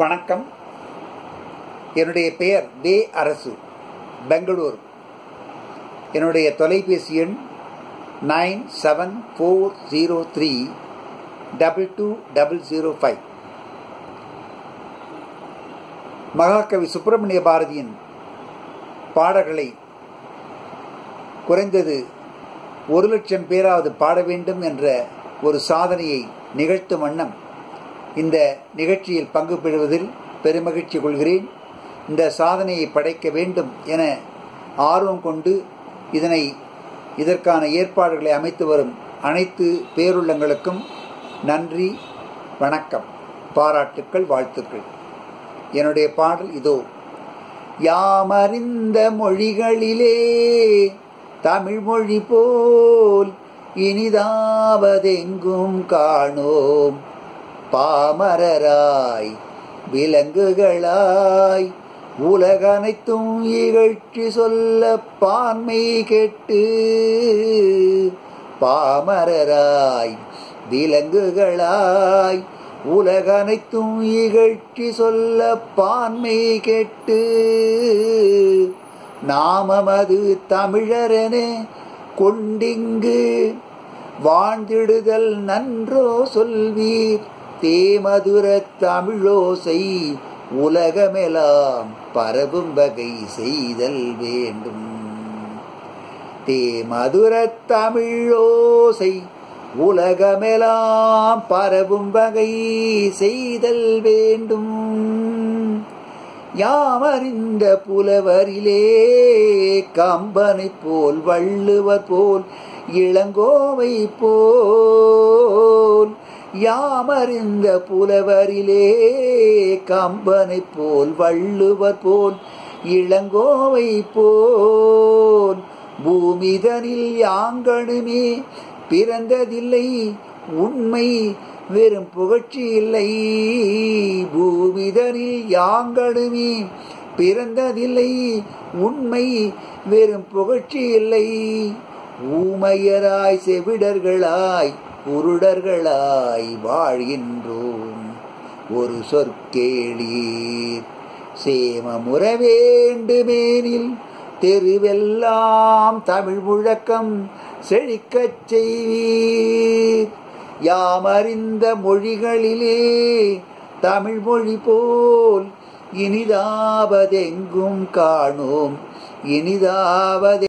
வணக்கம் என்னுடைய பெயர் வே அரசு பெங்களூர் என்னுடைய தொலைபேசி எண் nine seven four zero three double two double zero five மகாகவி சுப்பிரமணிய பாரதியின் பாடல்களை குறைந்தது ஒரு லட்சம் பேராவது பாட வேண்டும் என்ற ஒரு சாதனையை நிகழ்த்தும் வண்ணம் இந்த நிகழ்ச்சியில் பங்கு பெறுவதில் பெருமகிழ்ச்சி கொள்கிறேன் இந்த சாதனையை படைக்க வேண்டும் என ஆர்வம் கொண்டு இதனை இதற்கான ஏற்பாடுகளை அமைத்து வரும் அனைத்து பேருள்ளங்களுக்கும் நன்றி வணக்கம் பாராட்டுக்கள் வாழ்த்துக்கள் என்னுடைய பாடல் இதோ யாமறிந்த மொழிகளிலே தமிழ் மொழி போல் இனிதாவதெங்கும் காணோம் பாமரராய் விலங்குகளாய் உலகனைத்தும் இகழ்ச்சி சொல்ல பான்மை கெட்டு பாமரராய் விலங்குகளாய் உலகனைத்தும் இகழ்ச்சி சொல்ல பான்மை கெட்டு நாமமது தமிழரென கொண்டிங்கு வாழ்ந்திடுதல் நன்றோ சொல்வீர் தேமதுர தமிழோசை உலகமெல்லாம் பரவும் வகை செய்தல் வேண்டும் தேமதுர தமிழோசை உலகமெல்லாம் பரவும் வகை செய்தல் வேண்டும் யாமறிந்த புலவரிலே கம்பனை போல் வள்ளுவர் போல் இளங்கோவை போல் யாமறிந்த புலவரிலே கம்பனை போல் வள்ளுவர் போல் இளங்கோவை போல் பூமிதனில் யாங்கணுமே பிறந்ததில்லை உண்மை வெறும் புகழ்ச்சி இல்லை பூமிதனில் யாங்கடுமே பிறந்ததில்லை உண்மை வெறும் புகழ்ச்சி இல்லை ஊமையராய் செவிடர்களாய் குருடர்களாய் வாழ்கின்றோம் ஒரு சொற்கேளீர் சேமமுற வேண்டுமேனில் தெருவெல்லாம் தமிழ் முழக்கம் செழிக்கச் செய்வீர் யாமறிந்த மொழிகளிலே தமிழ் மொழி போல் இனிதாவதெங்கும் காணோம் இனிதாவது